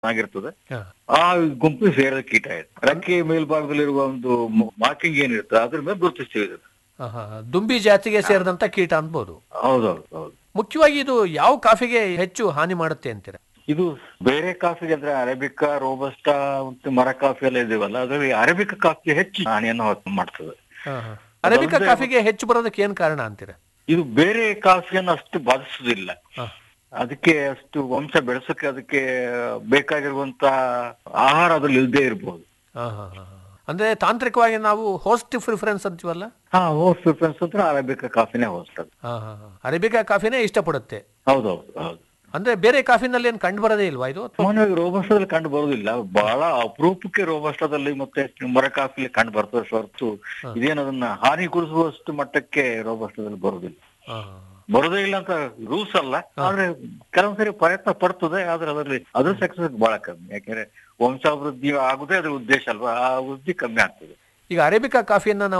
ಆಗಿರ್ತದೆ ಹಾ. ಆ ಗುಂಪಿಗೆ ಸೇರಿದ ಕೀಟ ಇದೆ ರೆಕ್ಕೆ ಮೇಲ್ಭಾಗದಲ್ಲಿರುವ ಒಂದು ಮಾರ್ಕಿಂಗ್ ಏನಿರುತ್ತೆ ಅದ್ರ ಮೇಲೆ ಗುರುತಿಸ್ತೀವಿ ಇದನ್ನ. ಆಹಾ. ದುಂಬಿ ಜಾತಿಗೆ ಸೇರಿದಂತ ಕೀಟ ಅನ್ಬೋದು ಹೌದೌದು ಹೌದು ಮುಖ್ಯವಾಗಿ ಇದು ಯಾವ ಕಾಫಿಗೆ ಹೆಚ್ಚು ಹಾನಿ ಮಾಡುತ್ತೆ ಅಂತೀರ ಇದು ಬೇರೆ ಕಾಫಿಗೆ ಅಂದ್ರೆ ಅರೇಬಿಕಾ ರೋಬಸ್ಟಾ ಮತ್ತು ಮರ ಕಾಫಿ ಎಲ್ಲ ಇದೀವಲ್ಲ ಅದರಲ್ಲಿ ಅರೇಬಿಕಾ ಕಾಫಿ ಹೆಚ್ಚು ಹಾನಿಯನ್ನು ಹೊತ್ತು ಮಾಡ್ತದೆ ಆಹಾ. ಅರೇಬಿಕಾ ಕಾಫಿಗೆ ಹೆಚ್ಚು ಬರೋದಕ್ಕೆ ಏನ್ ಕಾರಣ ಅಂತೀರ ಇದು ಬೇರೆ ಕಾಫಿಯನ್ನು ಅಷ್ಟು ಬಾಧಿಸುದಿಲ್ಲ ಹಾ. ಅದಕ್ಕೆ ಅಷ್ಟು ವಂಶ ಬೆಳೆಸಕ್ಕೆ ಅದಕ್ಕೆ ಬೇಕಾಗಿರುವಂತ ಆಹಾರ ಅದ್ರಲ್ಲಿ ಇಲ್ಲದೆ ಇರಬಹುದು ಆಹಾ. ಅಂದ್ರೆ ತಾಂತ್ರಿಕವಾಗಿ ನಾವು ಹೋಸ್ಟ್ ಪ್ರಿಫರೆನ್ಸ್ ಅಂತೀವಲ್ಲ ಹಾ ಹೋಸ್ಟ್ ಪ್ರಿಫರೆನ್ಸ್ ಅಂತ ಅರೇಬಿಕಾ ಕಾಫಿನೇ ಹೋಸ್ತದೆ ಆಹಾ. ಅರೇಬಿಕಾ ಕಾಫಿನೇ ಇಷ್ಟಪಡುತ್ತೆ ಹೌದೌದು ಹೌದು ಅಂದ್ರೆ ಬೇರೆ ಕಾಫಿನಲ್ಲಿ ಏನ್ ಕಂಡು ಬರೋದೇ ಇಲ್ವಾ ಇದು ಸಾಮಾನ್ಯವಾಗಿ ರೋಬಸ್ಟದಲ್ಲಿ ಕಂಡು ಬರುವುದಿಲ್ಲ ಬಹಳ ಅಪರೂಪಕ್ಕೆ ರೋಬಸ್ಟದಲ್ಲಿ ಮತ್ತೆ ಮರ ಕಾಫಿಲಿ ಕಂಡು ಬರ್ತದೆ ಹೊರತು ಇದೇನದನ್ನ ಹಾನಿಗೊಳಿಸುವಷ್ಟು ಮಟ್ಟಕ್ಕೆ ರೋಬಸ್ಟದಲ್ಲಿ ಬರುವುದಿಲ್ಲ ಆಹಾ. ಬರೋದೇ ಇಲ್ಲ ಅಂತ ರೂಲ್ಸ್ ಅಲ್ಲ ಆದ್ರೆ ಕೆಲವೊಂದ್ಸರಿ ಪ್ರಯತ್ನ ಪಡ್ತದೆ ಆದ್ರೆ ಅದರಲ್ಲಿ ಅದ್ರ ಸಕ್ಸಸ್ ಬಹಳ ಕಮ್ಮಿ ಯಾಕೆಂದ್ರೆ ವಂಶಾಭಿವೃದ್ಧಿ ಆಗುದೇ ಅದ್ರ ಉದ್ದೇಶ ಅಲ್ವಾ ಆ ವೃದ್ಧಿ ಕಮ್ಮಿ ಆಗ್ತದೆ ಈಗ ಅರೇಬಿಕಾ ಕಾಫಿಯನ್ನ ನಾವು